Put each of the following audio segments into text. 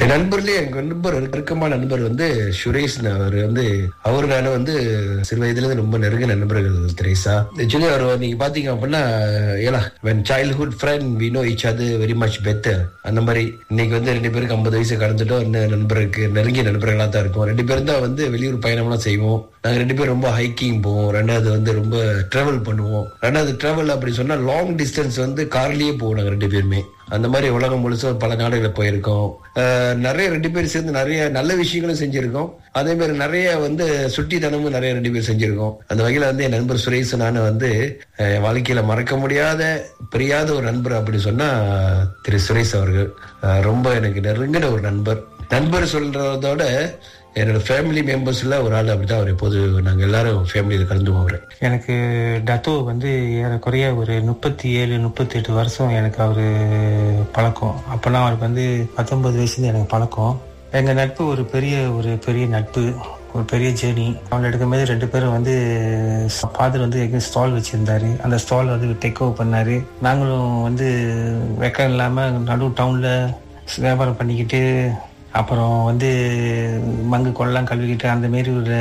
என் நண்பர்லயே எங்க நண்பர் நெருக்கமான நண்பர் வந்து சுரேஷ் அவர் வந்து அவரு நானும் வந்து சிறு வயதுல இருந்து ரொம்ப நெருங்கின நண்பர்கள் திரேசா ஆக்சுவலி அவர் நீங்க பாத்தீங்க அப்படின்னா ஏலா when childhood friend we know each other very much better அந்த மாதிரி இன்னைக்கு வந்து ரெண்டு பேருக்கு ஐம்பது வயசு கடந்துட்டோம் இந்த நண்பருக்கு நெருங்கிய நண்பர்களா தான் இருக்கும் ரெண்டு பேரும் தான் வந்து வெளியூர் பயணம்லாம் செய்வோம் நாங்க ரெண்டு பேரும் ரொம்ப ஹைக்கிங் போவோம் ரெண்டாவது வந்து ரொம்ப டிராவல் பண்ணுவோம் ரெண்டாவது டிராவல் அப்படி சொன்னா லாங் டிஸ்டன்ஸ் வந்து கார்லயே போவோம் நாங்க ரெண்டு பேருமே அந்த மாதிரி உலகம் முழுசும் பல நாடுகளில் போயிருக்கோம் அஹ் நிறைய ரெண்டு பேரும் சேர்ந்து நிறைய நல்ல விஷயங்களும் செஞ்சிருக்கோம் அதே மாதிரி நிறைய வந்து சுட்டித்தனமும் நிறைய ரெண்டு பேர் செஞ்சிருக்கோம் அந்த வகையில வந்து என் நண்பர் சுரேஷ் நான் வந்து அஹ், என் வாழ்க்கையில மறக்க முடியாத பிரியாத ஒரு நண்பர் அப்படி சொன்னா திரு சுரேஷ் அவர்கள் அஹ், ரொம்ப எனக்கு நெருங்கின ஒரு நண்பர் நண்பர் சொல்றதோட என்னோட ஃபேமிலி மெம்பர்ஸ்ல ஒரு ஆள் அப்படிதான் அவர் எப்போது நாங்க எல்லாரும் ஃபேமிலியில கலந்து போகிறேன் எனக்கு டத்தோ வந்து ஏறக்குறைய ஒரு முப்பத்தி ஏழு முப்பத்தி எட்டு வருஷம் எனக்கு அவரு பழக்கம் அப்பெல்லாம் அவருக்கு வந்து பத்தொன்பது வயசுல எனக்கு பழக்கம் எங்க நட்பு ஒரு பெரிய ஒரு பெரிய நட்பு ஒரு பெரிய ஜேர்னி அவங்க எடுக்கும்போது ரெண்டு பேரும் வந்து ஃபாதர் வந்து எங்க ஸ்டால் வச்சிருந்தாரு அந்த ஸ்டால் வந்து டேக் ஓவர் பண்ணாரு நாங்களும் வந்து வெக்கம் இல்லாம நடு டவுன்ல வியாபாரம் பண்ணிக்கிட்டு அப்புறம் வந்து மங்கு கொள்ளலாம் கழுவிக்கிட்டு அந்த மாரி ஒரு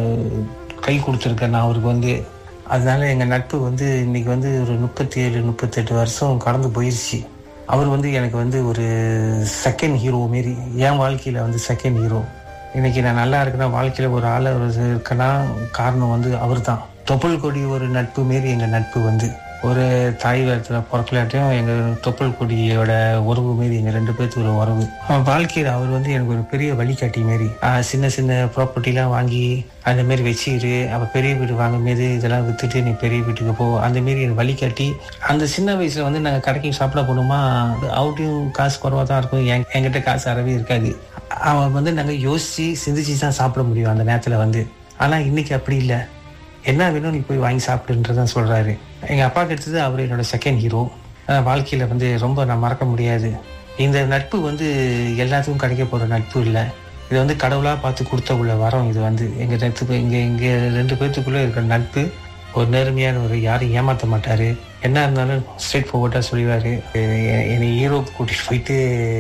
கை கொடுத்துருக்கேன் நான் அவருக்கு வந்து அதனால எங்க நட்பு வந்து இன்னைக்கு வந்து ஒரு முப்பத்தி ஏழு முப்பத்தெட்டு வருஷம் கடந்து போயிருச்சு அவர் வந்து எனக்கு வந்து ஒரு செகண்ட் ஹீரோ மாரி என் வாழ்க்கையில வந்து செகண்ட் ஹீரோ இன்னைக்கு நான் நல்லா இருக்கேன்னா வாழ்க்கையில ஒரு ஆள் இருக்கேன்னா காரணம் வந்து அவர் தான் தொப்புள் கொடி ஒரு நட்பு மாரி எங்க நட்பு வந்து ஒரு தாய் வேரத்துல பிறக்கலாட்டையும் எங்க தொப்புள் கொடியோட உறவு மாரி எங்க ரெண்டு பேர்த்துக்கு ஒரு உறவு அவன் வாழ்க்கையில அவர் வந்து எனக்கு ஒரு பெரிய வழிகாட்டி மாரி ஆஹ் சின்ன சின்ன ப்ராப்பர்ட்டிலாம் வாங்கி அந்த மாரி வச்சுக்கிட்டு அப்ப பெரிய வீடு வாங்கும் போது இதெல்லாம் வித்துட்டு நீ பெரிய வீட்டுக்கு போ அந்த மாரி எனக்கு வழிகாட்டி அந்த சின்ன வயசுல வந்து நாங்க கடைக்கு சாப்பிட போனோமா அவுட்டையும் காசு குறவா தான் இருக்கும் என்- என்கிட்ட காசு அறவே இருக்காது அவன் வந்து நாங்க யோசிச்சு சிந்திச்சு தான் சாப்பிட முடியும் அந்த நேரத்துல வந்து ஆனா இன்னைக்கு அப்படி இல்லை என்ன வேணும் நீ போய் வாங்கி சாப்பிடுன்றதான் சொல்றாரு எங்க அப்பா கிடைச்சது அவர் என்னோட செகண்ட் ஹீரோ வாழ்க்கையில வந்து ரொம்ப நான் மறக்க முடியாது இந்த நட்பு வந்து எல்லாத்துக்கும் கிடைக்க போற நட்பு இல்லை இது வந்து கடவுளா பார்த்து கொடுத்த உள்ள வரம் இது வந்து எங்க நட்பு இங்க இங்க ரெண்டு பேர்த்துக்குள்ள இருக்கிற நட்பு ஒரு நேர்மையான ஒரு யாரும் ஏமாத்த மாட்டாரு என்ன இருந்தாலும் ஸ்ட்ரெயிட் ஃபார்வர்டா சொல்லிடுவாரு எ- என்னை யூரோப் கூட்டிட்டு போயிட்டு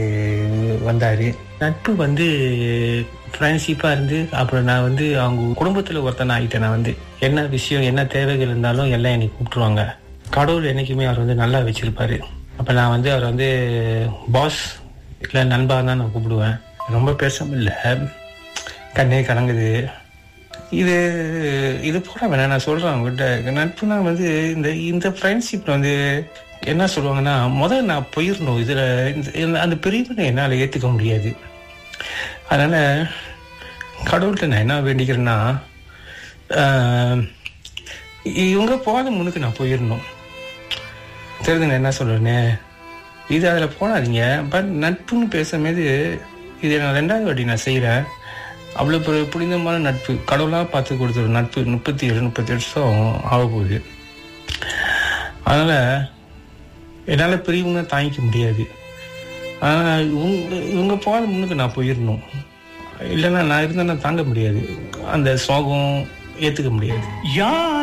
வந்தாரு நட்பு வந்து ஃப்ரெண்ட்ஷிப்பா இருந்து அப்புறம் நான் வந்து அவங்க குடும்பத்துல ஒருத்தன் ஆகிட்டேன் நான் வந்து என்ன விஷயம் என்ன தேவைகள் இருந்தாலும் எல்லாம் என்னை கூப்பிட்டுருவாங்க கடவுள் என்னைக்குமே அவர் வந்து நல்லா வச்சிருப்பாரு அப்ப நான் வந்து அவர் வந்து பாஸ் இல்ல நண்பா தான் நான் கூப்பிடுவேன் ரொம்ப பேச முடியல கண்ணே கலங்குது இது இது போட வேணாம் நான் சொல்றேன் உங்ககிட்ட நட்புனா வந்து இந்த இந்த ஃப்ரெண்ட்ஷிப்ல வந்து என்ன சொல்லுவாங்கன்னா முதல்ல நான் போயிடணும் இதுல இந்த- இந்த- அந்த பிரிவினை என்னால ஏத்துக்க முடியாது அதனால கடவுள்கிட்ட நான் என்ன வேண்டிக்கிறேன்னா ஆஹ், இவங்க போகாத முன்னுக்கு நான் போயிடணும் தெரியுது நான் என்ன சொல்றேன்னு இது அதில் போடாதீங்க பட் நட்புன்னு பேசும்போது இது நான் ரெண்டாவது வாட்டி நான் செய்கிறேன் அவ்வளோ பெரிய புனிதமான நட்பு கடவுளாக பார்த்து கொடுத்த ஒரு நட்பு முப்பத்தி ஏழு முப்பத்தி வருஷம் ஆக போகுது அதனால் என்னால் பெரியவங்க தாங்கிக்க முடியாது ஆனால் இவங்க இவங்க போகாத முன்னுக்கு நான் போயிடணும் இல்லைன்னா நான் இருந்தால் நான் தாங்க முடியாது அந்த சோகம் ஏற்றுக்க முடியாது யார்